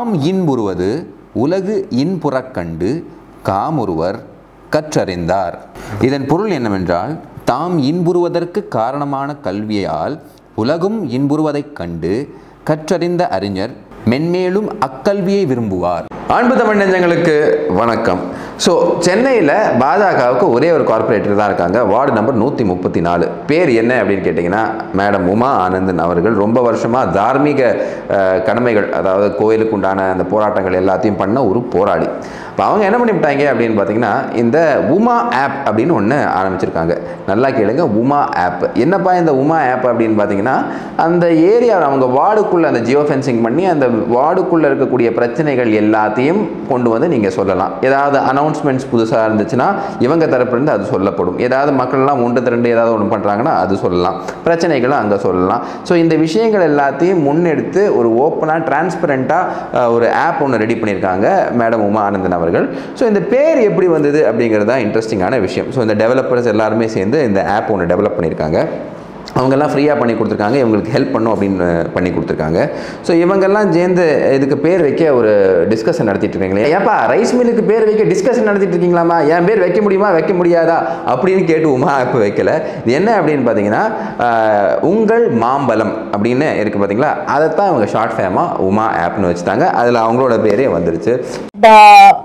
தாம் இன்புறுவது உலகு இன்புறக் கண்டு காமுறுவர் கற்றறிந்தார் இதன் பொருள் என்னவென்றால் தாம் இன்புறுவதற்கு காரணமான கல்வியால் உலகும் இன்புறுவதைக் கண்டு கற்றறிந்த அறிஞர் மென்மேலும் அக்கல்வியை விரும்புவார் அன்பு தமிழ் நெஞ்சங்களுக்கு வணக்கம் ஸோ சென்னையில் பாஜகவுக்கு ஒரே ஒரு கார்ப்பரேட்டர் தான் இருக்காங்க வார்டு நம்பர் நூற்றி முப்பத்தி நாலு பேர் என்ன அப்படின்னு கேட்டிங்கன்னா மேடம் உமா ஆனந்தன் அவர்கள் ரொம்ப வருஷமாக தார்மீக அஹ், கடமைகள் அதாவது கோயிலுக்கு உண்டான அந்த போராட்டங்கள் எல்லாத்தையும் பண்ண ஒரு போராளி இப்போ அவங்க என்ன பண்ணிவிட்டாங்க அப்படின்னு பார்த்தீங்கன்னா இந்த உமா ஆப் அப்படின்னு ஒன்று ஆரம்பிச்சிருக்காங்க நல்லா கேளுங்க உமா ஆப் என்னப்பா இந்த உமா ஆப் அப்படின்னு பார்த்தீங்கன்னா அந்த ஏரியா அவங்க வார்டுக்குள்ளே அந்த ஜியோ ஃபென்சிங் பண்ணி அந்த வார்டுக்குள்ளே இருக்கக்கூடிய பிரச்சனைகள் எல்லாத்தையும் கொண்டு வந்து நீங்கள் சொல்லலாம் ஏதாவது அனௌன்ஸ்மெண்ட்ஸ் புதுசாக இருந்துச்சுன்னா இவங்க தரப்புலேருந்து அது சொல்லப்படும் ஏதாவது மக்கள்லாம் ஒன்று திரண்டு ஏதாவது ஒன்று பண்ணுறாங்கன்னா அது சொல்லலாம் பிரச்சனைகளை அங்கே சொல்லலாம் ஸோ இந்த விஷயங்கள் எல்லாத்தையும் முன்னெடுத்து ஒரு ஓப்பனாக டிரான்ஸ்பரண்ட்டாக ஒரு ஆப் ஒன்று ரெடி பண்ணியிருக்காங்க மேடம் உமா ஆனந்தன் அவர்கள் ஸோ இந்த பேர் எப்படி வந்தது அப்படிங்கிறது தான் இன்ட்ரெஸ்டிங்கான விஷயம் ஸோ இந்த டெவலப்பர்ஸ் எல்லாருமே சேர்ந்து இந்த ஆப் ஒன்று டெவலப் பண்ணியிருக்காங்க அவங்கெல்லாம் ஃப்ரீயாக பண்ணி கொடுத்துருக்காங்க இவங்களுக்கு ஹெல்ப் பண்ணும் அப்படின்னு பண்ணி கொடுத்துருக்காங்க ஸோ இவங்கெல்லாம் சேர்ந்து இதுக்கு பேர் வைக்க ஒரு டிஸ்கஷன் நடத்திட்டு இருக்கீங்களே ஏப்பா ரைஸ் மில்லுக்கு பேர் வைக்க டிஸ்கஷன் நடத்திட்டு இருக்கீங்களாமா என் பேர் வைக்க முடியுமா வைக்க முடியாதா அப்படின்னு கேட்டு உமா இப்போ வைக்கல இது என்ன அப்படின்னு பார்த்தீங்கன்னா ஆஹ், உங்கள் மாம்பலம் அப்படின்னு இருக்குது பார்த்தீங்களா அதைத்தான் இவங்க ஷார்ட் ஃபேமாக உமா ஆப்னு வச்சுட்டாங்க அதில் அவங்களோட பேரே வந்துருச்சு the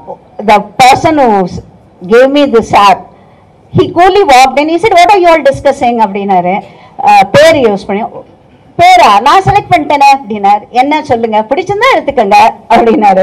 the person who s- gave me this app he coolly walked in he said what are you all discussing அப்படின்னாரு அஹ், பேர் யூஸ் பண்ணி பேரா நான் செலக்ட் பண்ணிட்டேனே அப்படின்னாரு என்ன சொல்லுங்க பிடிச்சிருந்தா எடுத்துக்கங்க அப்படின்னாரு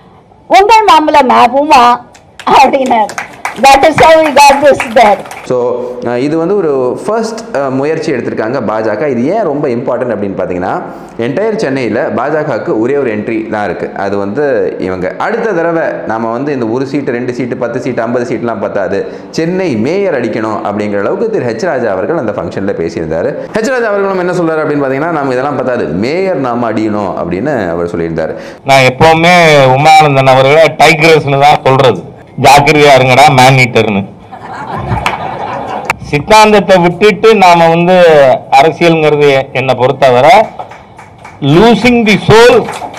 உங்கள் மாம்பழம் ஆப் உமா அப்படின்னாரு that is how we got this there so இது வந்து ஒரு ஃபர்ஸ்ட் முயற்சி எடுத்திருக்காங்க பாஜக இது ஏன் ரொம்ப இம்பார்ட்டன்ட் அப்படின்னு பார்த்தீங்கன்னா என்டையர் சென்னையில் பாஜகவுக்கு ஒரே ஒரு என்ட்ரி தான் இருக்குது அது வந்து இவங்க அடுத்த தடவை நம்ம வந்து இந்த ஒரு சீட்டு ரெண்டு சீட்டு பத்து சீட்டு ஐம்பது சீட்லாம் பத்தாது சென்னை மேயர் அடிக்கணும் அப்படிங்கிற அளவுக்கு திரு ஹெச் ராஜா அவர்கள் அந்த ஃபங்க்ஷனில் பேசியிருந்தார் ஹெச் ராஜா அவர்களும் என்ன சொல்றாரு அப்படின்னு பார்த்தீங்கன்னா நம்ம இதெல்லாம் பத்தாது மேயர் நாம அடியணும் அப்படின்னு அவர் சொல்லியிருந்தார் நான் எப்பவுமே உமானந்தன் அவர்களை டைக்ரஸ்னு தான் சொல்றது ஜாக்கிரதையா இருங்கடா மேன் ஈட்டர்னு சித்தாந்தத்தை விட்டுட்டு நாம வந்து அரசியல்ங்கிறது என்னை பொறுத்தவரை losing the soul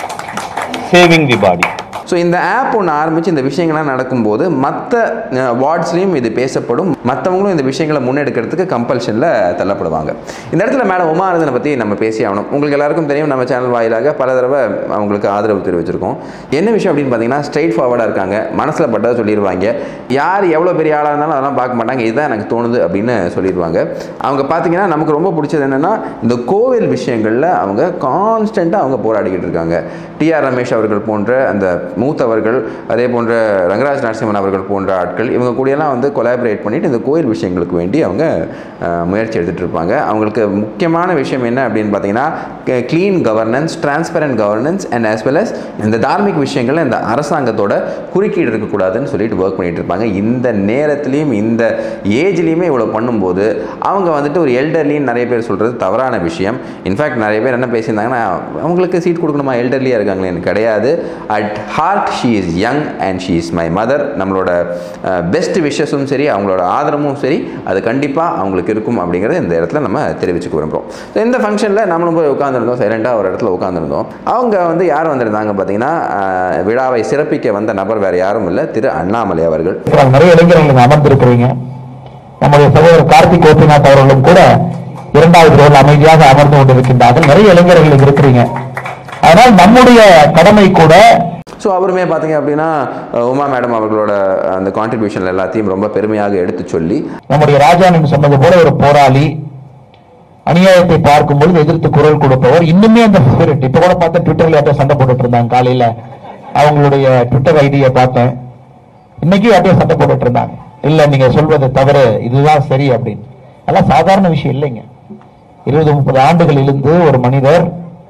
saving the body so இந்த ஆப் ஒன்று ஆரம்பித்து இந்த விஷயங்கள்லாம் நடக்கும்போது மற்ற வார்ட்ஸ்லேயும் இது பேசப்படும் மற்றவங்களும் இந்த விஷயங்களை முன்னெடுக்கிறதுக்கு கம்பல்ஷனில் தள்ளப்படுவாங்க இந்த இடத்துல மேடம் உமானந்தனை பற்றி நம்ம பேசி ஆகணும் உங்களுக்கு எல்லாருக்கும் தெரியும் நம்ம சேனல் வாயிலாக பல தடவை அவங்களுக்கு ஆதரவு தெரிவிச்சிருக்கோம் என்ன விஷயம் அப்படின்னு பார்த்தீங்கன்னா ஸ்ட்ரைட் ஃபார்வர்டாக இருக்காங்க மனசில் பட்டதை சொல்லிடுவாங்க யார் எவ்வளோ பெரிய ஆளாக இருந்தாலும் அதெல்லாம் பார்க்க மாட்டாங்க இதுதான் எனக்கு தோணுது அப்படின்னு சொல்லிடுவாங்க அவங்க பார்த்தீங்கன்னா நமக்கு ரொம்ப பிடிச்சது என்னென்னா இந்த கோவில் விஷயங்களில் அவங்க கான்ஸ்டண்ட்டாக அவங்க போராடிக்கிட்டு இருக்காங்க டிஆர் ரமேஷ் அவர்கள் போன்ற அந்த மூத்தவர்கள் அதே போன்ற ரங்கராஜ் நரசிம்மன் அவர்கள் போன்ற ஆட்கள் இவங்க கூடயெல்லாம் வந்து கொலாபரேட் பண்ணிட்டு இந்த கோயில் விஷயங்களுக்கு வேண்டி அவங்க அஹ், முயற்சி எடுத்துகிட்டு இருப்பாங்க அவங்களுக்கு முக்கியமான விஷயம் என்ன அப்படின்னு பார்த்தீங்கன்னா clean governance transparent governance and as well as இந்த தார்மிக் விஷயங்கள்ல இந்த அரசாங்கத்தோட குறுக்கீடு இருக்கக்கூடாதுன்னு சொல்லிட்டு ஒர்க் பண்ணிட்டு இருப்பாங்க இந்த நேரத்துலையும் இந்த ஏஜ்லேயுமே இவ்வளோ பண்ணும்போது அவங்க வந்துட்டு ஒரு எல்டர்லின்னு நிறைய பேர் சொல்கிறது தவறான விஷயம் இன்ஃபேக்ட் நிறைய பேர் என்ன பேசியிருந்தாங்கன்னா அவங்களுக்கு சீட் கொடுக்கணுமா எல்டர்லியாக இருக்காங்களேன்னு கிடையாது at heart she is young and she is my mother நம்மளோட பெஸ்ட் விஷஸும் சரி அவங்களோட ஆதரவும் சரி அது கண்டிப்பாக அவங்களுக்கு இருக்கும் அப்படிங்கிறத இந்த இடத்துல நம்ம தெரிவிச்சுக்க விரும்புகிறோம் ஸோ இந்த ஃபங்க்ஷனில் நம்மளும் போய் உட்காந்துருந்தோம் சைலண்டாக ஒரு இடத்துல உட்காந்துருந்தோம் அவங்க வந்து யார் வந்திருந்தாங்க பார்த்தீங்கன்னா அஹ், விழாவை சிறப்பிக்க வந்த நபர் வேறு யாரும் இல்லை திரு அண்ணாமலை அவர்கள் இருக்கிறாங்க. நிறைய இளைஞர்கள் இங்க அமர்ந்திருக்கிறீங்க நம்முடைய சகோதரர் கார்த்திக் கோபிநாத் அவர்களும் கூட இரண்டாவது ரோல் அமைதியாக அமர்ந்து கொண்டிருக்கின்றார்கள் நிறைய இளைஞர்கள் இங்க இருக்கிறீங்க அதனால் நம்முடைய கடமை கூட ஸோ அவருமே பார்த்தீங்க அப்படின்னா அஹ், உமா மேடம் அவர்களோட அந்த கான்ட்ரிபியூஷன் எல்லாத்தையும் ரொம்ப பெருமையாக எடுத்து சொல்லி நம்முடைய ராஜானன் சொன்னது போல ஒரு போராளி அநியாயத்தை பார்க்கும் பொழுது எதிர்த்து குரல் கொடுப்பவர் இன்னுமே அந்த ஸ்பிரிட் இப்ப கூட பார்த்தா ட்விட்டர்ல யார்ட்ட சண்டை போட்டுட்டு இருந்தாங்க காலையில அவங்களுடைய ட்விட்டர் ஐடியை பார்த்தேன் இன்னைக்கு யார்ட்டையும் சண்டை போட்டுட்டு இருந்தாங்க இல்ல நீங்க சொல்வது தவறு இதுதான் சரி அப்படின்னு அதெல்லாம் சாதாரண விஷயம் இல்லைங்க இருபது முப்பது ஆண்டுகள் இருந்து ஒரு மனிதர்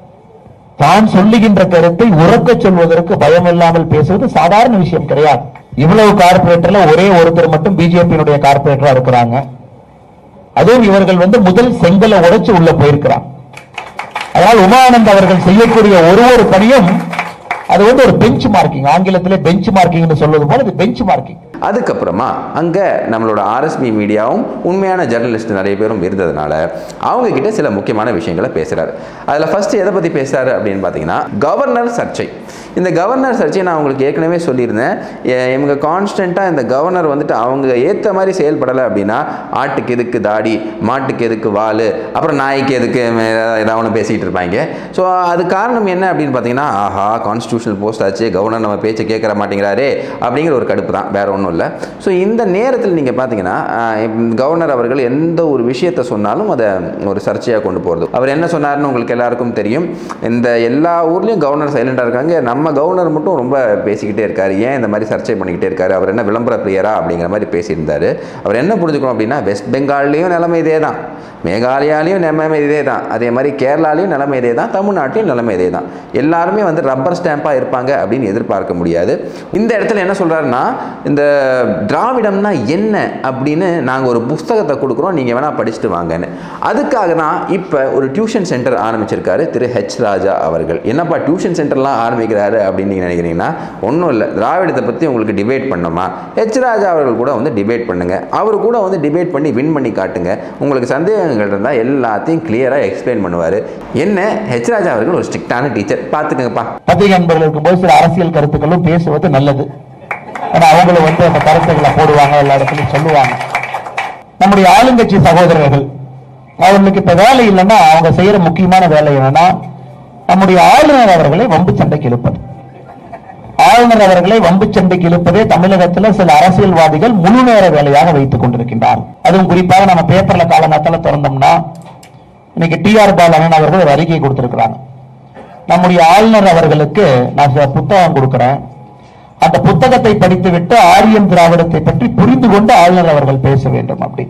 தான் சொல்லுகின்ற கருத்தை உறக்க சொல்வதற்கு பயம் இல்லாமல் பேசுவது சாதாரண விஷயம் கிடையாது இவ்வளவு கார்பரேட்டர்ல ஒரே ஒருத்தர் மட்டும் பிஜேபியினுடைய கார்பரேட்டரா இருக்கிறாங்க அதுவும் இவர்கள் வந்து முதல் செங்கலை உடைச்சு உள்ள போயிருக்கிறாங்க அதனால் உமானந்த் அவர்கள் செய்யக்கூடிய ஒரு ஒரு பணியும் அது வந்து ஒரு பெஞ்ச் மார்க்கிங் ஆங்கிலத்திலே பெஞ்ச் மார்க்கிங்னு சொல்வது போல இது பெஞ்ச் மார்க்கிங் அதுக்கப்புறமா அங்கே நம்மளோட ஆர்எஸ்பி மீடியாவும் உண்மையான ஜெர்னலிஸ்ட் நிறைய பேரும் இருந்ததுனால அவங்க கிட்ட சில முக்கியமான விஷயங்களை பேசுகிறாரு அதில் ஃபர்ஸ்ட் எதை பற்றி பேசுகிறாரு அப்படின்னு பார்த்தீங்கன்னா கவர்னர் சர்ச்சை இந்த கவர்னர் சர்ச்சையை நான் உங்களுக்கு ஏற்கனவே சொல்லியிருந்தேன் எ- இவங்க கான்ஸ்டண்ட்டாக இந்த கவர்னர் வந்துட்டு அவங்க ஏற்ற மாதிரி செயல்படலை அப்படின்னா ஆட்டுக்கு எதுக்கு தாடி மாட்டுக்கு எதுக்கு வால் அப்புறம் நாய்க்கு எதுக்கு ஏதாவது ஒன்று பேசிகிட்டு இருப்பாங்க ஸோ அது காரணம் என்ன அப்படின்னு பார்த்தீங்கன்னா ஆஹா கான்ஸ்டியூஷனல் போஸ்ட் ஆச்சு கவர்னர் நம்ம பேச்சை கேட்கற மாட்டேங்கிறாரே அப்படிங்கிற ஒரு கடுப்பு தான் வேற ஒன்றும் இல்லை ஸோ இந்த நேரத்தில் நீங்கள் பார்த்தீங்கன்னா ஆஹ், இப்ப கவர்னர் அவர்கள் எந்த ஒரு விஷயத்தை சொன்னாலும் அதை ஒரு சர்ச்சையாக கொண்டு போகிறது அவர் என்ன சொன்னார்னு உங்களுக்கு எல்லாருக்கும் தெரியும் இந்த எல்லா ஊர்லேயும் கவர்னர் சைலண்டாக இருக்காங்க நம்ம கவர்னர் மட்டும் ரொம்ப பேசிக்கிட்டே இருக்காரு ஏன் இந்த மாதிரி சர்ச்சை பண்ணிக்கிட்டே இருக்காரு அவர் என்ன விளம்பர பிரியரா அப்படிங்கிற மாதிரி பேசியிருந்தாரு அவர் என்ன புரிஞ்சுக்கணும் அப்படின்னா வெஸ்ட் பெங்கால்லையும் நிலைமை இதே தான் மேகாலயாலையும் நிலைமை இதே தான் அதே மாதிரி கேரளாலையும் நிலைமை இதே தான் தமிழ்நாட்டிலையும் நிலைமை இதே தான் எல்லாருமே வந்து ரப்பர் ஸ்டாம்பாக இருப்பாங்க அப்படின்னு எதிர்பார்க்க முடியாது இந்த இடத்துல என்ன சொல்கிறாருன்னா இந்த திராவிடம்னா என்ன அப்படின்னு நாங்கள் ஒரு புஸ்தகத்தை கொடுக்குறோம் நீங்கள் வேணால் படிச்சுட்டு வாங்கன்னு அதுக்காக தான் இப்போ ஒரு டியூஷன் சென்டர் ஆரம்பிச்சிருக்காரு திரு ஹெச் ராஜா அவர்கள் என்னப்பா டியூஷன் சென்டர்லாம் ஆரம்பிக்கிறாரு அப்படின்னு நீங்கள் நினைக்கிறீங்கன்னா ஒன்றும் இல்லை திராவிடத்தை பற்றி உங்களுக்கு டிபேட் பண்ணோமா ஹெச் ராஜா அவர்கள் கூட வந்து டிபேட் பண்ணுங்க அவர் கூட வந்து டிபேட் பண்ணி வின் பண்ணி காட்டுங்க உங்களுக்கு சந்தேகங்கள் இருந்தால் எல்லாத்தையும் கிளியராக எக்ஸ்பிளைன் பண்ணுவார் என்ன ஹெச் ராஜா அவர்கள் ஒரு ஸ்ட்ரிக்டான டீச்சர் பார்த்துக்கங்கப்பா பத்திரிகை நண்பர்கள் இருக்கும்போது சில அரசியல் கருத்துக்களும் பேசுவது நல்லது ஏன்னா அவங்களும் வந்து அந்த கருத்துக்களை போடுவாங்க எல்லா இடத்துலையும் சொல்லுவாங்க நம்முடைய ஆளுங்கட்சி சகோதரர்கள் அவர்களுக்கு இப்ப வேலை இல்லைன்னா அவங்க செய்யற முக்கியமான வேலை என்னன்னா நம்முடைய ஆளுநர் அவர்களை வம்பு சண்டைக்கு இழுப்பது ஆளுநர் அவர்களை வம்பு சண்டைக்கு இழுப்பதே தமிழகத்துல சில அரசியல்வாதிகள் முழு நேர வேலையாக வைத்துக் கொண்டிருக்கின்றார் அதுவும் குறிப்பாக நம்ம பேப்பர்ல காலங்காத்தால திறந்தோம்னா இன்னைக்கு டி ஆர் பாலன் அவர்கள் ஒரு அறிக்கை கொடுத்திருக்கிறாங்க நம்முடைய ஆளுநர் அவர்களுக்கு நான் சில புத்தகம் கொடுக்கிறேன் அந்த புத்தகத்தை படித்துவிட்டு ஆரியம் திராவிடத்தை பற்றி புரிந்து கொண்டு ஆளுநர் அவர்கள் பேச வேண்டும் அப்படி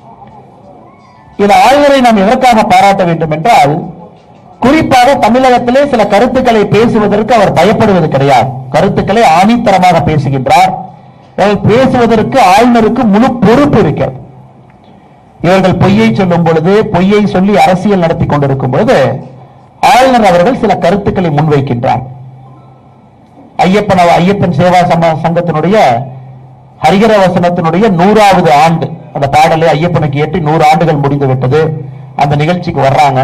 இந்த ஆளுநரை நாம் எதற்காக பாராட்ட வேண்டும் என்றால் குறிப்பாக தமிழகத்திலே சில கருத்துக்களை பேசுவதற்கு அவர் பயப்படுவது கிடையாது கருத்துக்களை ஆணித்தரமாக பேசுகின்றார் அவர் பேசுவதற்கு ஆளுநருக்கு முழு பொறுப்பு இருக்கிறது இவர்கள் பொய்யை சொல்லும் பொழுது பொய்யை சொல்லி அரசியல் நடத்தி கொண்டிருக்கும் பொழுது ஆளுநர் அவர்கள் சில கருத்துக்களை முன்வைக்கின்றார் ஐயப்பன் அவ- ஐயப்பன் சேவா சம சங்கத்தினுடைய ஹரிகர வசனத்தினுடைய நூறாவது ஆண்டு அந்த பாடலை ஐயப்பனுக்கு ஏற்றி நூறு ஆண்டுகள் முடிந்து விட்டது அந்த நிகழ்ச்சிக்கு வர்றாங்க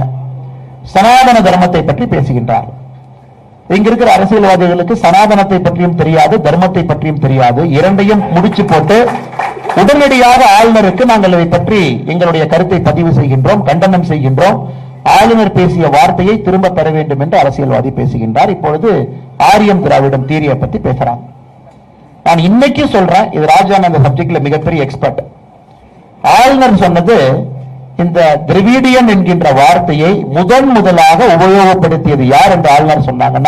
சனாதன தர்மத்தை பற்றி பேசுகின்றார் இங்க இருக்கிற அரசியல்வாதிகளுக்கு சனாதனத்தை பற்றியும் தெரியாது தர்மத்தை பற்றியும் தெரியாது இரண்டையும் முடிச்சு போட்டு உடனடியாக ஆளுநருக்கு நாங்கள் இதை பற்றி எங்களுடைய கருத்தை பதிவு செய்கின்றோம் கண்டனம் செய்கின்றோம் ஆளுநர் பேசிய வார்த்தையை திரும்ப பெற வேண்டும் என்று அரசியல்வாதி பேசுகின்றார் இப்பொழுது ஆரியம் திராவிடம் தீரியை பத்தி பேசுறாங்க நான் இன்னைக்கு சொல்றேன் இது ராஜா அந்த சப்ஜெக்ட்ல மிகப்பெரிய எக்ஸ்பர்ட் ஆளுநர் சொன்னது இந்த திராவிடியன் என்கின்ற வார்த்தையை முதன் முதலாக உபயோகப்படுத்தியது யார் என்று ஆளுநர் சொன்னாங்கன்னா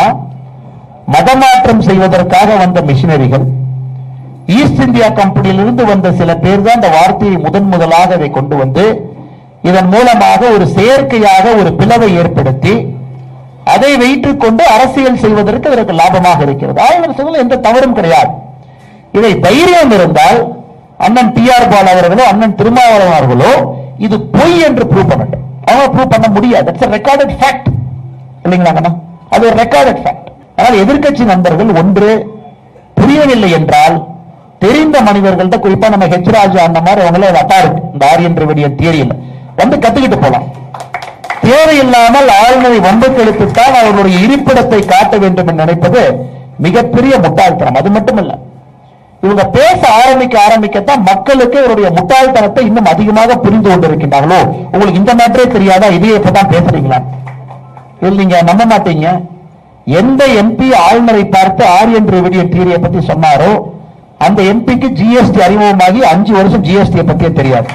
மதமாற்றம் செய்வதற்காக வந்த மிஷினரிகள் ஈஸ்ட் இந்தியா கம்பெனியிலிருந்து வந்த சில பேர் தான் இந்த வார்த்தையை முதன் முதலாக இதை கொண்டு வந்து இதன் மூலமாக ஒரு செயற்கையாக ஒரு பிளவை ஏற்படுத்தி அதை வைத்துக் கொண்டு அரசியல் செய்வதற்கு இதற்கு லாபமாக இருக்கிறது ஆளுநர் சொல்ல எந்த தவறும் கிடையாது இதை தைரியம் இருந்தால் அண்ணன் டி ஆர் பால் அவர்களோ அண்ணன் திருமாவளவன் அவர்களோ இது பொய் என்று ப்ரூவ் பண்ணட்டும் அவங்க ப்ரூவ் பண்ண முடியாது இட்ஸ் ரெக்கார்டட் ஃபேக்ட் இல்லைங்களா அண்ணா அது ஒரு ரெக்கார்டட் ஃபேக்ட் ஆனால் எதிர்க்கட்சி நண்பர்கள் ஒன்று புரியவில்லை என்றால் தெரிந்த மனிதர்கள்ட்ட குறிப்பா நம்ம ஹெச் ராஜா அந்த மாதிரி அவங்கள அட்டா இருக்கு இந்த ஆரியன் திரவிடியன் தியரியில் வந்து கத்துக்கிட்டு போலாம் தேவையில்லாமல் ஆளுநரை வம்புக்கு இழுத்துத்தான் அவர்களுடைய இருப்பிடத்தை காட்ட வேண்டும் என்று நினைப்பது மிகப்பெரிய முட்டாள்தனம் அது மட்டுமல்ல இவங்க பேச ஆரம்பிக்க ஆரம்பிக்கத்தான் மக்களுக்கு இவருடைய முட்டாள்தனத்தை இன்னும் அதிகமாக புரிந்து கொண்டிருக்கின்றார்களோ உங்களுக்கு இந்த மேட்டரே தெரியாதா இதையே இப்பதான் பேசுறீங்களா இதில் நீங்க நம்ப மாட்டீங்க எந்த எம்பி ஆளுநரை பார்த்து ஆரியன் திராவிடியன் தீரியை பத்தி சொன்னாரோ அந்த எம்பிக்கு ஜிஎஸ்டி அறிமுகமாகி அஞ்சு வருஷம் ஜிஎஸ்டியை பத்தியே தெரியாது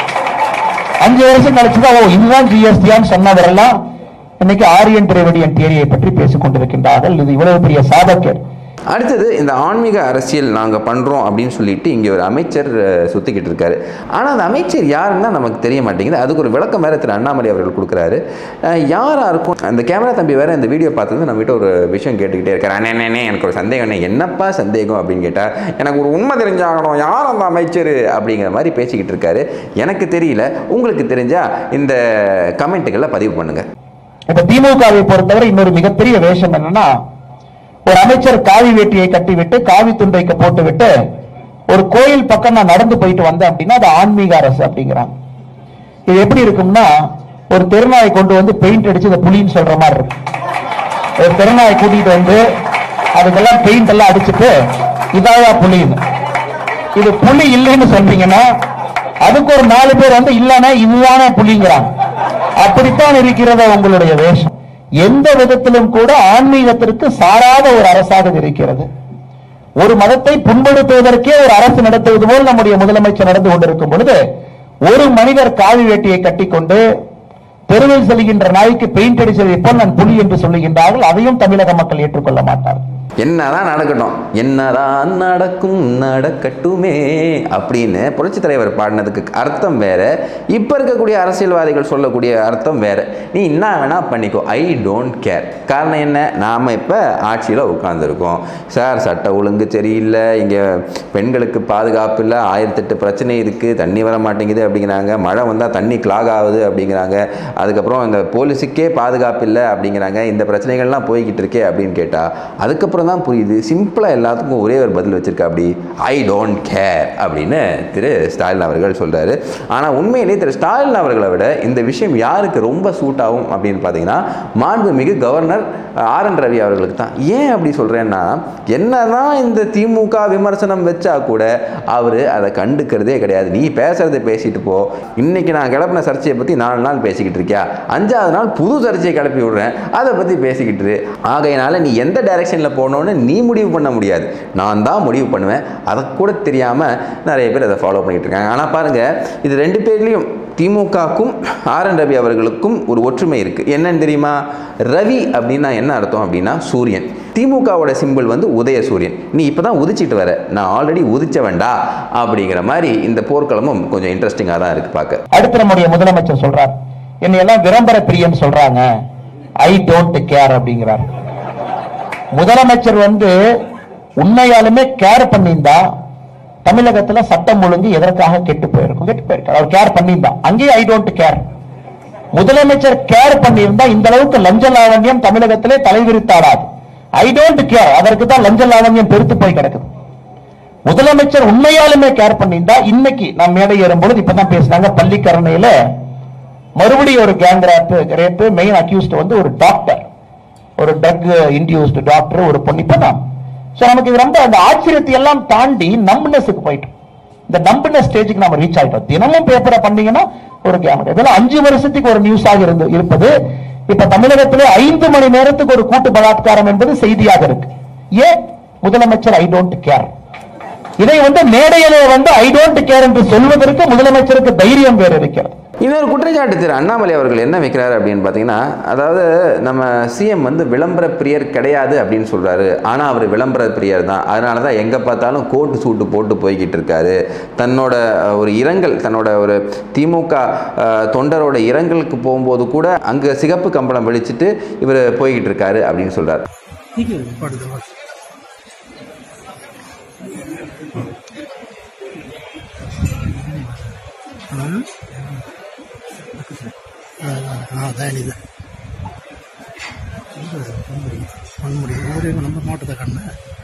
அஞ்சு வருஷம் கழிச்சுதான் ஓ இதுதான் ஜிஎஸ்டியான்னு சொன்னவரெல்லாம் இன்னைக்கு ஆரியன் திராவிடியன் தியரியை பற்றி பேசிக் கொண்டிருக்கின்றார்கள் இது இவ்வளவு பெரிய சாபக்கேடு அடுத்தது இந்த ஆன்மீக அரசியல் நாங்கள் பண்ணுறோம் அப்படின்னு சொல்லிட்டு இங்கே ஒரு அமைச்சர் அஹ், சுத்திக்கிட்டு இருக்காரு ஆனால் அந்த அமைச்சர் யாருன்னா நமக்கு தெரிய மாட்டேங்குது அதுக்கு ஒரு விளக்கம் வேற திரு அண்ணாமலை அவர்கள் கொடுக்குறாரு அஹ், யாரா இருக்கும் அந்த கேமரா தம்பி வேற இந்த வீடியோ பார்த்தது நம்மகிட்ட ஒரு விஷயம் கேட்டுக்கிட்டே இருக்காரு அண்ணே அண்ணே, அண்ணே எனக்கு ஒரு சந்தேகம் அண்ணே என்னப்பா சந்தேகம் அப்படின்னு கேட்டால் எனக்கு ஒரு உண்மை தெரிஞ்சாகணும் யார் அந்த அமைச்சர் அப்படிங்கிற மாதிரி பேசிக்கிட்டு இருக்காரு எனக்கு தெரியல உங்களுக்கு தெரிஞ்சா இந்த கமெண்ட்டுகளை பதிவு பண்ணுங்க இப்ப திமுகவை பொறுத்தவரை இன்னொரு மிகப்பெரிய வேஷம் என்னன்னா ஒரு அமைச்சர் காவி வேட்டியை கட்டிவிட்டு காவி துண்டை போட்டுவிட்டு ஒரு கோயில் பக்கம் நான் நடந்து போயிட்டு வந்தேன் அப்படின்னா அது ஆன்மீக அரசு அப்படிங்கிறாங்க இது எப்படி இருக்கும்னா ஒரு தெருநாயை கொண்டு வந்து பெயிண்ட் அடிச்சு இதை புலின்னு சொல்ற மாதிரி இருக்கும் ஒரு தெருநாயை கூட்டிட்டு வந்து அதுக்கெல்லாம் பெயிண்ட் எல்லாம் அடிச்சுட்டு இதாயா புலின்னு இது புலி இல்லைன்னு சொன்னீங்கன்னா அதுக்கு ஒரு நாலு பேர் வந்து இல்லைன்னா இதுதானே புலிங்கிறாங்க அப்படித்தான் இருக்கிறது உங்களுடைய வேஷம் எந்த விதத்திலும் கூட ஆன்மீகத்திற்கு சாராத ஒரு அரசாக இது இருக்கிறது ஒரு மதத்தை புண்படுத்துவதற்கே ஒரு அரசு நடத்துவது போல் நம்முடைய முதலமைச்சர் நடந்து கொண்டிருக்கும் பொழுது ஒரு மனிதர் காவி வேட்டியை கட்டிக்கொண்டு தெருவில் செல்கின்ற நாய்க்கு பெயிண்ட் அடிச்சதை போல் நான் புலி என்று சொல்லுகின்றார்கள் அதையும் தமிழக மக்கள் ஏற்றுக்கொள்ள மாட்டார்கள் என்னதான் நடக்கட்டும் என்னதான் நடக்கும் நடக்கட்டுமே அப்படின்னு புரட்சித் தலைவர் பாடினதுக்கு அர்த்தம் வேற இப்போ இருக்கக்கூடிய அரசியல்வாதிகள் சொல்லக்கூடிய அர்த்தம் வேற நீ என்ன வேணா பண்ணிக்கோ ஐ டோன்ட் கேர் காரணம் என்ன நாம் இப்போ ஆட்சியில் உட்காந்துருக்கோம் சார் சட்ட ஒழுங்கு சரியில்லை இங்கே பெண்களுக்கு பாதுகாப்பு இல்லை ஆயிரத்தெட்டு பிரச்சனை இருக்குது தண்ணி வர மாட்டேங்குது அப்படிங்கிறாங்க மழை வந்தால் தண்ணி கிளாக் ஆகுது அப்படிங்கிறாங்க அதுக்கப்புறம் இந்த போலீஸுக்கே பாதுகாப்பு இல்லை அப்படிங்கிறாங்க இந்த பிரச்சனைகள்லாம் போய்கிட்டு இருக்கே அப்படின்னு கேட்டால் அதுக்கப்புறம் தான் புரியுது சிம்பிளாக எல்லாத்துக்கும் ஒரே ஒரு பதில் வச்சிருக்கா அப்படி ஐ டோன்ட் கேர் அப்படின்னு திரு ஸ்டாலின் அவர்கள் சொல்கிறாரு ஆனால் உண்மையிலேயே திரு ஸ்டாலின் அவர்களை விட இந்த விஷயம் யாருக்கு ரொம்ப சூட் ஆகும் அப்படின்னு பார்த்தீங்கன்னா மாண்புமிகு கவர்னர் ஆர் என் ரவி அவர்களுக்கு தான் ஏன் அப்படி சொல்கிறேன்னா என்னதான் இந்த திமுக விமர்சனம் வச்சா கூட அவர் அதை கண்டுக்கிறதே கிடையாது நீ பேசுறதை பேசிட்டு போ இன்னைக்கு நான் கிளப்பின சர்ச்சையை பற்றி நாலு நாள் பேசிக்கிட்டு இருக்கியா அஞ்சாவது நாள் புது சர்ச்சையை கிளப்பி விடுறேன் அதை பற்றி பேசிக்கிட்டு இரு. ஆகையினால நீ எந்த டைரக்ஷனில் போகணும்னு நீ முடிவு பண்ண முடியாது நான் தான் முடிவு பண்ணுவேன் அதை கூட தெரியாமல் நிறைய பேர் அதை ஃபாலோ பண்ணிட்டு இருக்காங்க ஆனால் பாருங்கள் இது ரெண்டு பேர்லேயும் திமுகக்கும் ஆர் என் ரவி அவர்களுக்கும் ஒரு ஒற்றுமை இருக்குது என்னன்னு தெரியுமா ரவி அப்படின்னா என்ன அர்த்தம் அப்படின்னா சூரியன் திமுகவோட சிம்பிள் வந்து உதய சூரியன் நீ இப்போ தான் உதிச்சிட்டு வர நான் ஆல்ரெடி உதிச்ச வேண்டா அப்படிங்கிற மாதிரி இந்த போர்க்களமும் கொஞ்சம் இன்ட்ரெஸ்டிங்காக தான் இருக்குது பார்க்க அடுத்து நம்முடைய முதலமைச்சர் சொல்றார் என்னை எல்லாம் விளம்பர பிரியன் சொல்றாங்க ஐ டோன்ட் கேர் அப்படிங்கிறார் முதலமைச்சர் வந்து உண்மையாலுமே கேர் பண்ணியிருந்தா தமிழகத்துல சட்டம் ஒழுங்கு எதற்காக கெட்டு போயிருக்கும் கெட்டு போயிருக்காரு அவர் கேர் பண்ணியிருந்தா அங்கேயே ஐ டோன்ட் கேர் முதலமைச்சர் கேர் பண்ணியிருந்தா இந்த அளவுக்கு லஞ்ச லாவண்யம் தமிழகத்திலே தலைவிரித்தாடாது ஐ டோன்ட் கேர் அதற்கு தான் லஞ்ச லாவண்யம் பெருத்து போய் கிடக்குது முதலமைச்சர் உண்மையாலுமே கேர் பண்ணியிருந்தா இன்னைக்கு நாம் மேடை ஏறும் பொழுது இப்பதான் பேசினாங்க பள்ளிக்கரணையில மறுபடியும் ஒரு gang rape rape main accused வந்து ஒரு டாக்டர் ஒரு ட்ரக் இன்டியூஸ்டு டாக்டர் ஒரு பொண்ணு இப்பதான் சோ நமக்கு இது ரொம்ப அந்த ஆச்சரியத்தை எல்லாம் தாண்டி நம்பனஸுக்கு போயிட்டோம் இந்த நம்பின ஸ்டேஜுக்கு நம்ம ரீச் ஆயிட்டோம் தினமும் பேப்பரை பண்ணீங்கன்னா ஒரு கேமரா இதெல்லாம் அஞ்சு வருஷத்துக்கு ஒரு நியூஸாக இருந்து இருப்பது இப்ப தமிழகத்திலே ஐந்து மணி நேரத்துக்கு ஒரு கூட்டு பலாத்காரம் என்பது செய்தியாக இருக்கு ஏன் முதலமைச்சர் ஐ டோன்ட் கேர் இதை வந்து மேடையிலே வந்து ஐ டோன்ட் கேர் என்று சொல்வதற்கு முதலமைச்சருக்கு தைரியம் வேறு இருக்கிறது இன்னொரு குற்றச்சாட்டு திரு அண்ணாமலை அவர்கள் என்ன வைக்கிறாரு அப்படின்னு பார்த்தீங்கன்னா அதாவது நம்ம சிஎம் வந்து விளம்பர பிரியர் கிடையாது அப்படின்னு சொல்றாரு ஆனால் அவர் விளம்பர பிரியர் தான் அதனால தான் எங்கே பார்த்தாலும் கோட்டு சூட்டு போட்டு போய்கிட்டு இருக்காரு தன்னோட அஹ், ஒரு இரங்கல் தன்னோட ஒரு திமுக அஹ், தொண்டரோட இரங்கலுக்கு போகும்போது கூட அங்கே சிகப்பு கம்பளம் வெளிச்சிட்டு இவர் போய்கிட்டு இருக்காரு அப்படின்னு சொல்றாரு ಅದಾನಿದೆ பொன்முடி ஊரே நம்ம மாவட்டத்தை கண்ணு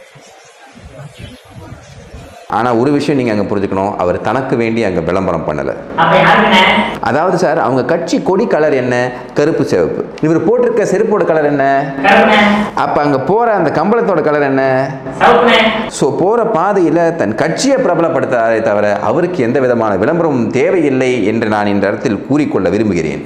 ஆனால் ஒரு விஷயம் நீங்கள் அங்கே புரிஞ்சுக்கணும் அவர் தனக்கு வேண்டி அங்கே விளம்பரம் பண்ணலை அதாவது சார் அவங்க கட்சி கொடி கலர் என்ன கருப்பு சிவப்பு இவர் போட்டிருக்க செருப்போட கலர் என்ன அப்போ அங்கே போகிற அந்த கம்பளத்தோட கலர் என்ன ஸோ போகிற பாதையில் தன் கட்சியை பிரபலப்படுத்தாரே தவிர அவருக்கு எந்த விதமான விளம்பரமும் தேவையில்லை என்று நான் இந்த இடத்தில் கூறிக்கொள்ள விரும்புகிறேன்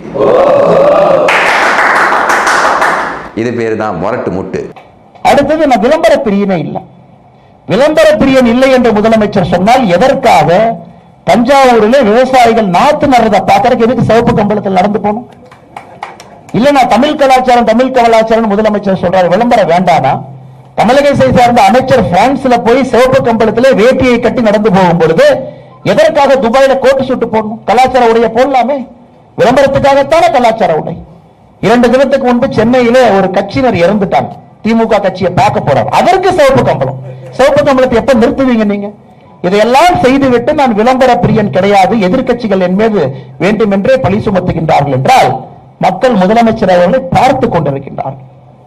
இது பேர் தான் முரட்டு முட்டு அடுத்தது நான் விளம்பர பிரியனே இல்லை விளம்பர பிரியன் இல்லை என்று முதலமைச்சர் சொன்னால் எதற்காக தஞ்சாவூரிலே விவசாயிகள் நாத்து நடுறதை பார்க்கறதுக்கு எதுக்கு சிவப்பு கம்பளத்தில் நடந்து போகணும் இல்ல நான் தமிழ் கலாச்சாரம் தமிழ் கலாச்சாரம் முதலமைச்சர் சொல்றாரு விளம்பரம் வேண்டானா தமிழகத்தை சார்ந்த அமைச்சர் பிரான்ஸ்ல போய் சிவப்பு கம்பளத்திலே வேட்டியை கட்டி நடந்து போகும் பொழுது எதற்காக துபாயில கோட்டு சுட்டு போடணும் கலாச்சார உடைய போடலாமே விளம்பரத்துக்காகத்தானே கலாச்சார உடை இரண்டு தினத்துக்கு முன்பு சென்னையிலே ஒரு கட்சியினர் இறந்துட்டாங்க திமுக கட்சியை பார்க்க போறார் அதற்கு சிவப்பு கம்பளம் சிவப்பு கம்பளத்தை எப்ப நிறுத்துவீங்க நீங்க இதையெல்லாம் செய்துவிட்டு நான் விளம்பர பிரியன் கிடையாது எதிர்க்கட்சிகள் என் மீது வேண்டுமென்றே பழி சுமத்துகின்றார்கள் என்றால் மக்கள் முதலமைச்சர் அவர்களை பார்த்து கொண்டிருக்கின்றார்கள்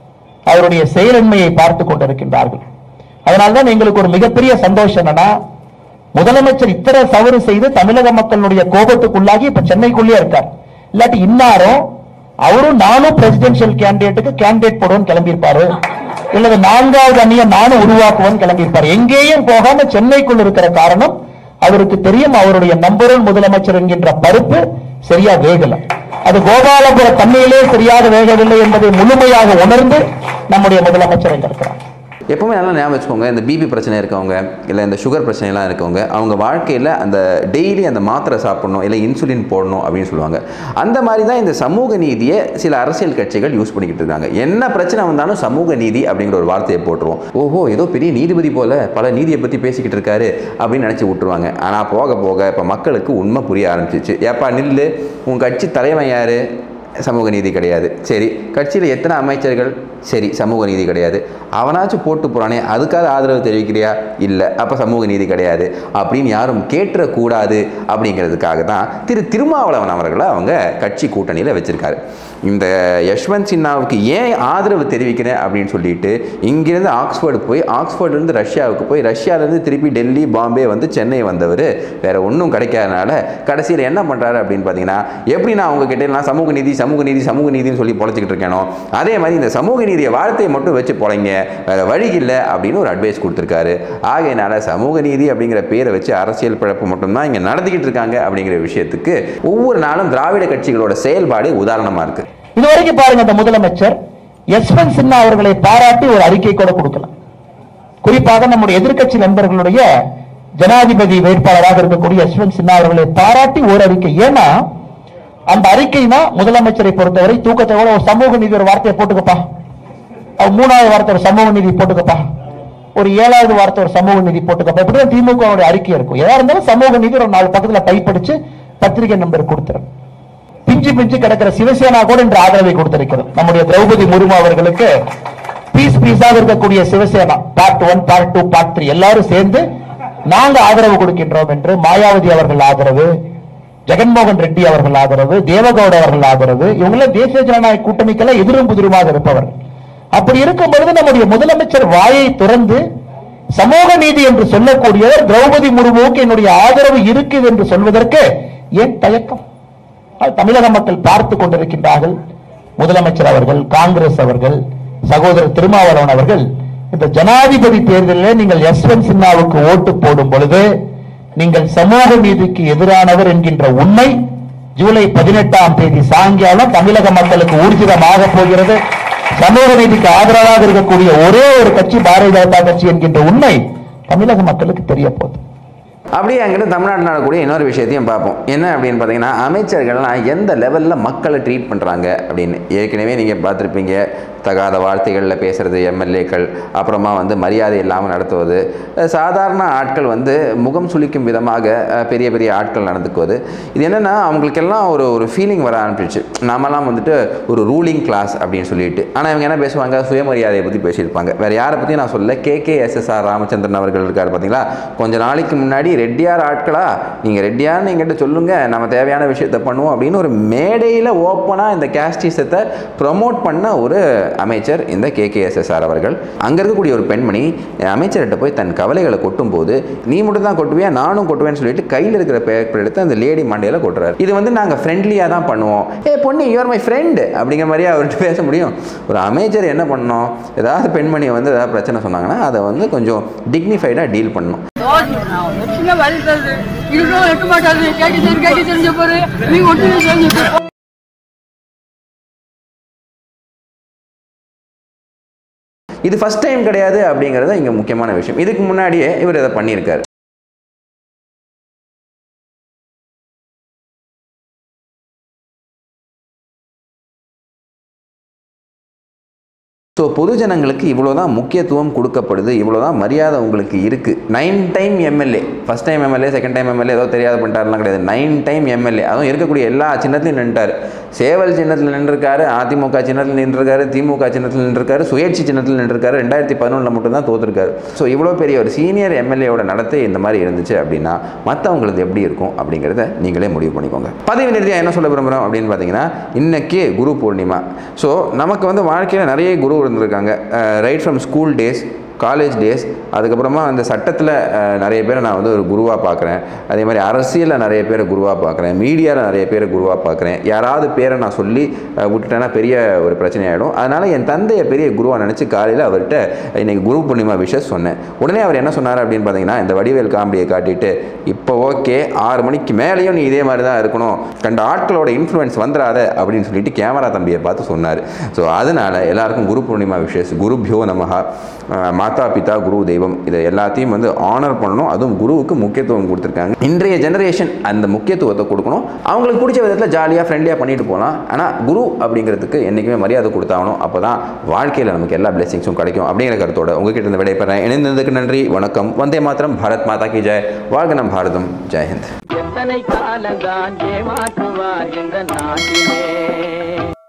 அவருடைய செயலின்மையை பார்த்து கொண்டிருக்கின்றார்கள் அதனால்தான் எங்களுக்கு ஒரு மிகப்பெரிய சந்தோஷம் என்னன்னா முதலமைச்சர் இத்தனை தவறு செய்து தமிழக மக்களுடைய கோபத்துக்குள்ளாகி இப்ப சென்னைக்குள்ளே இருக்கார் இல்லாட்டி இன்னாரும் அவரும் நானும் பிரசிடென்சியல் கேண்டிடேட்டுக்கு கேண்டிடேட் போடுவோம் கிளம்பியிருப்பாரு இல்லது நான்காவது அணியை நானும் உருவாக்குவேன் கிளம்பியிருப்பாரு எங்கேயும் போகாம சென்னைக்குள் இருக்கிற காரணம் அவருக்கு தெரியும் அவருடைய நம்பர் ஒன் முதலமைச்சர் என்கின்ற பருப்பு சரியா வேகல அது கோபாலபுர தண்ணியிலே சரியாக வேகவில்லை என்பதை முழுமையாக உணர்ந்து நம்முடைய முதலமைச்சர் இங்க இருக்கிறார் எப்பவுமே நல்லா ஞாபகம் வச்சுக்கோங்க இந்த பிபி பிரச்சனை இருக்கவங்க இல்லை இந்த சுகர் பிரச்சனைலாம் இருக்கவங்க அவங்க வாழ்க்கையில் அந்த டெய்லி அந்த மாத்திரை சாப்பிடணும் இல்லை இன்சுலின் போடணும் அப்படின்னு சொல்லுவாங்க அந்த மாதிரி தான் இந்த சமூக நீதியை சில அரசியல் கட்சிகள் யூஸ் பண்ணிக்கிட்டு இருக்காங்க என்ன பிரச்சனை வந்தாலும் சமூக நீதி அப்படிங்கிற ஒரு வார்த்தையை போட்டுருவோம் ஓஹோ ஏதோ பெரிய நீதிபதி போல பல நீதியை பற்றி பேசிக்கிட்டு இருக்காரு அப்படின்னு நினச்சி விட்டுருவாங்க ஆனால் போக போக இப்போ மக்களுக்கு உண்மை புரிய ஆரம்பிச்சிச்சு ஏப்பா நில்லு உன் கட்சி தலைவன் யாரு சமூக நீதி கிடையாது சரி கட்சியில் எத்தனை அமைச்சர்கள் சரி சமூக நீதி கிடையாது அவனாச்சும் போட்டு போகிறானே அதுக்காக ஆதரவு தெரிவிக்கிறியா இல்லை அப்போ சமூக நீதி கிடையாது அப்படின்னு யாரும் கேட்டுறக்கூடாது அப்படிங்கிறதுக்காக தான் திரு திருமாவளவன் அவர்களை அவங்க கட்சி கூட்டணியில் வச்சுருக்காரு இந்த யஷ்வந்த் சின்ஹாவுக்கு ஏன் ஆதரவு தெரிவிக்கிறேன் அப்படின்னு சொல்லிட்டு இங்கிருந்து ஆக்ஸ்ஃபோர்டு போய் ஆக்ஸ்ஃபோர்ட்லேருந்து ரஷ்யாவுக்கு போய் ரஷ்யாவிலேருந்து திருப்பி டெல்லி பாம்பே வந்து சென்னை வந்தவர் வேற ஒன்றும் கிடைக்காதனால கடைசியில் என்ன பண்ணுறாரு அப்படின்னு பார்த்தீங்கன்னா எப்படி நான் அவங்க கிட்ட நான் சமூக நீதி சமூக நீதி சமூக நீதினு சொல்லி பொழைச்சிக்கிட்டு இருக்கேனோ அதே மாதிரி இந்த சமூக நீதியை வார்த்தையை மட்டும் வச்சு பொழைங்க வேற வழி இல்லை அப்படின்னு ஒரு அட்வைஸ் கொடுத்துருக்காரு ஆகையினால சமூக நீதி அப்படிங்கிற பேரை வச்சு அரசியல் பிழப்பு மட்டும்தான் இங்கே நடத்திக்கிட்டு இருக்காங்க அப்படிங்கிற விஷயத்துக்கு ஒவ்வொரு நாளும் திராவிட கட்சிகளோட செயல்பாடு உதாரணமாக இருக்குது இதுவரைக்கும் பாருங்க இந்த முதலமைச்சர் யஸ்வந்த் சின்ஹா அவர்களை பாராட்டி ஒரு அறிக்கை கூட கொடுக்கலாம் குறிப்பாக நம்முடைய எதிர்க்கட்சி நண்பர்களுடைய ஜனாதிபதி வேட்பாளராக இருக்கக்கூடிய யஸ்வந்த் சின்ஹா அவர்களை பாராட்டி ஒரு அறிக்கை ஏன்னா அந்த அறிக்கை தான் முதலமைச்சரை பொறுத்தவரை தூக்கத்தை விட ஒரு சமூக நீதி ஒரு வார்த்தையை போட்டுக்கப்பா அவர் மூணாவது வார்த்தை ஒரு சமூக நீதி போட்டுக்கப்பா ஒரு ஏழாவது வார்த்தை ஒரு சமூக நீதி போட்டுக்கப்பா இப்படிதான் திமுக வுடைய அறிக்கை இருக்கும் எதா இருந்தாலும் சமூக நீதி ஒரு நாலு பக்கத்துல டைப்படிச்சு பத்திரிகை நம்பர் கொடுத்துரும் பிஞ்சு பிஞ்சு கிடக்கிற சிவசேனா கூட இன்று ஆதரவை கொடுத்திருக்கிறது நம்முடைய திரௌபதி முர்மு அவர்களுக்கு பீஸ் பீஸாக இருக்கக்கூடிய Shiv Sena part one part two part three எல்லாரும் சேர்ந்து நாங்க ஆதரவு கொடுக்கின்றோம் என்று மாயாவதி அவர்கள் ஆதரவு ஜெகன்மோகன் ரெட்டி அவர்கள் ஆதரவு தேவகவுட அவர்கள் ஆதரவு இவங்கெல்லாம் தேசிய ஜனநாயக கூட்டணிக்கெல்லாம் எதிரும் புதிருமாக இருப்பவர்கள் அப்படி இருக்கும் பொழுது நம்முடைய முதலமைச்சர் வாயை திறந்து சமூக நீதி என்று சொல்லக்கூடியவர் திரௌபதி முர்முவுக்கு என்னுடைய ஆதரவு இருக்குது என்று சொல்வதற்கு ஏன் தயக்கம் அது தமிழக மக்கள் பார்த்து கொண்டிருக்கின்றார்கள் முதலமைச்சர் அவர்கள் காங்கிரஸ் அவர்கள் சகோதரர் திருமாவளவன் அவர்கள் இந்த ஜனாதிபதி தேர்தலில் நீங்கள் யஸ்வந்த் சின்ஹாவுக்கு ஓட்டு போடும் பொழுது நீங்கள் சமூக நீதிக்கு எதிரானவர் என்கின்ற உண்மை ஜூலை பதினெட்டாம் தேதி சாயங்காலம் தமிழக மக்களுக்கு ஊர்ஜிதமாக போகிறது சமூக நீதிக்கு ஆதரவாக இருக்கக்கூடிய ஒரே ஒரு கட்சி பாரதிய ஜனதா கட்சி என்கின்ற உண்மை தமிழக மக்களுக்கு தெரிய போகுது அப்படியே அங்கிட்டு தமிழ்நாட்டில் நடக்கக்கூடிய இன்னொரு விஷயத்தையும் பார்ப்போம் என்ன அப்படின்னு பார்த்தீங்கன்னா அமைச்சர்கள்லாம் எந்த லெவலில் மக்களை ட்ரீட் பண்ணுறாங்க அப்படின்னு ஏற்கனவே நீங்கள் பார்த்துருப்பீங்க தகாத வார்த்தைகளில் பேசுகிறது எம்எல்ஏக்கள் அப்புறமா வந்து மரியாதை இல்லாமல் நடத்துவது அஹ் சாதாரண ஆட்கள் வந்து முகம் சுளிக்கும் விதமாக அஹ், பெரிய பெரிய ஆட்கள் நடந்துக்குவது இது என்னென்னா அவங்களுக்கெல்லாம் ஒரு ஒரு ஃபீலிங் வர ஆரம்பிச்சிச்சு நாமெல்லாம் வந்துட்டு ஒரு ரூலிங் கிளாஸ் அப்படின்னு சொல்லிட்டு ஆனால் இவங்க என்ன பேசுவாங்க சுயமரியாதையை பற்றி பேசியிருப்பாங்க வேறு யாரை பற்றி நான் சொல்ல கேகேஎஸ்எஸ்ஆர் ராமச்சந்திரன் அவர்கள் இருக்கார் பார்த்தீங்களா கொஞ்ச நாளைக்கு முன்னாடி ரெட்டியார் ஆட்களா நீங்கள் ரெட்டியார்னு எங்கிட்ட சொல்லுங்கள் நம்ம தேவையான விஷயத்தை பண்ணுவோம் அப்படின்னு ஒரு மேடையில் ஓப்பனாக இந்த கேஸ்டிசத்தை ப்ரொமோட் பண்ண ஒரு அமைச்சர் இந்த கேகேஎஸ்எஸ்ஆர் அவர்கள் அங்கே இருக்கக்கூடிய ஒரு பெண்மணி அமைச்சர்கிட்ட போய் தன் கவலைகளை கொட்டும்போது நீ மட்டும் தான் கொட்டுவியா நானும் கொட்டுவேன்னு சொல்லிட்டு கையில் இருக்கிற பேப்பர் எடுத்து அந்த லேடி மண்டையில் கொட்டுறாரு இது வந்து நாங்கள் ஃப்ரெண்ட்லியாக தான் பண்ணுவோம் ஏ பொண்ணு யூஆர் மை ஃப்ரெண்டு அப்படிங்கிற மாதிரியே அவர்கிட்ட பேச முடியும் ஒரு அமைச்சர் என்ன பண்ணணும் ஏதாவது பெண்மணியை வந்து ஏதாவது பிரச்சனை சொன்னாங்கன்னா அதை வந்து கொஞ்சம் டிக்னிஃபைடாக டீல் பண்ணணும் சின்ன வழி தருது இருக்கவும் வைக்க மாட்டாரு கேட்க தெரிஞ்சு கேட்க தெரிஞ்ச போது நீங்க ஒட்டு தெரிஞ்சு இது ஃபர்ஸ்ட் டைம் கிடையாது அப்படிங்கிறது இங்கே முக்கியமான விஷயம் இதுக்கு முன்னாடியே இவர் இதை பண்ணியிருக்காரு ஸோ பொதுஜனங்களுக்கு இவ்வளோ தான் முக்கியத்துவம் கொடுக்கப்படுது இவ்வளோ தான் மரியாதை உங்களுக்கு இருக்குது nine time MLA first time MLA second time MLA ஏதோ தெரியாத பண்ணிட்டாருலாம் கிடையாது நைன் டைம் எம்எல்ஏ அதுவும் இருக்கக்கூடிய எல்லா சின்னத்துலையும் நின்ட்டார் சேவல் சின்னத்தில் நின்றுருக்காரு அதிமுக சின்னத்தில் நின்றுருக்காரு திமுக சின்னத்தில் நின்றுருக்காரு சுயேட்சை சின்னத்தில் நின்றுருக்காரு ரெண்டாயிரத்தி பதினொன்றில் மட்டும்தான் தோத்துருக்காரு ஸோ இவ்வளோ பெரிய ஒரு சீனியர் எம்எல்ஏவோட நடத்தை இந்த மாதிரி இருந்துச்சு அப்படின்னா மற்றவங்களுக்கு எப்படி இருக்கும் அப்படிங்கிறத நீங்களே முடிவு பண்ணிக்கோங்க பதவி நிறுத்தியாக என்ன சொல்ல விரும்புகிறோம் அப்படின்னு பார்த்தீங்கன்னா இன்னைக்கு குரு பூர்ணிமா ஸோ நமக்கு வந்து வாழ்க்கையில் நிறைய குரு இருந்திருக்காங்க right from school days college days அதுக்கப்புறமா அந்த சட்டத்தில் நிறைய பேரை நான் வந்து ஒரு குருவாக பார்க்குறேன் அதே மாதிரி அரசியலில் நிறைய பேரை குருவாக பார்க்குறேன் மீடியாவில் நிறைய பேரை குருவாக பார்க்குறேன் யாராவது பேரை நான் சொல்லி அஹ், விட்டுட்டேன்னா பெரிய ஒரு பிரச்சனை ஆகிடும் அதனால் என் தந்தையை பெரிய குருவாக நினச்சி காலையில் அவர்கிட்ட இன்னைக்கு குரு பூர்ணிமா விஷயம் சொன்னேன் உடனே அவர் என்ன சொன்னார் அப்படின்னு பார்த்தீங்கன்னா இந்த வடிவேல் காமெடியை காட்டிட்டு இப்போ ஓகே ஆறு மணிக்கு மேலேயும் நீ இதே மாதிரி தான் இருக்கணும் கண்ட ஆட்களோட இன்ஃப்ளூயன்ஸ் வந்துடாத அப்படின்னு சொல்லிட்டு கேமரா தம்பியை பார்த்து சொன்னார் ஸோ அதனால் எல்லாருக்கும் குரு பூர்ணிமா விஷஸ் குருபியோ நமஹா அஹ், மாதா பிதா குரு தெய்வம் இதை எல்லாத்தையும் வந்து ஆனர் பண்ணணும் அதுவும் குருவுக்கு முக்கியத்துவம் கொடுத்துருக்காங்க இன்றைய ஜெனரேஷன் அந்த முக்கியத்துவத்தை கொடுக்கணும் அவங்களுக்கு பிடிச்ச விதத்தில் ஜாலியாக ஃப்ரெண்ட்லியாக பண்ணிட்டு போகலாம் ஆனால் குரு அப்படிங்கிறதுக்கு என்றைக்குமே மரியாதை கொடுத்தாகணும் அப்போ தான் வாழ்க்கையில் நமக்கு எல்லா பிளெஸிங்ஸும் கிடைக்கும் அப்படிங்கிற கருத்தோட உங்ககிட்ட இருந்து விடைபெறேன் இணைந்ததுக்கு நன்றி வணக்கம் வந்தே மாத்திரம் பாரத் மாதா கி ஜெய் வாழ்க நம் பாரதம் ஜெயஹிந்த் எத்தனை காலந்தான் ஏமாற்றுவார் இந்த நாட்டிலே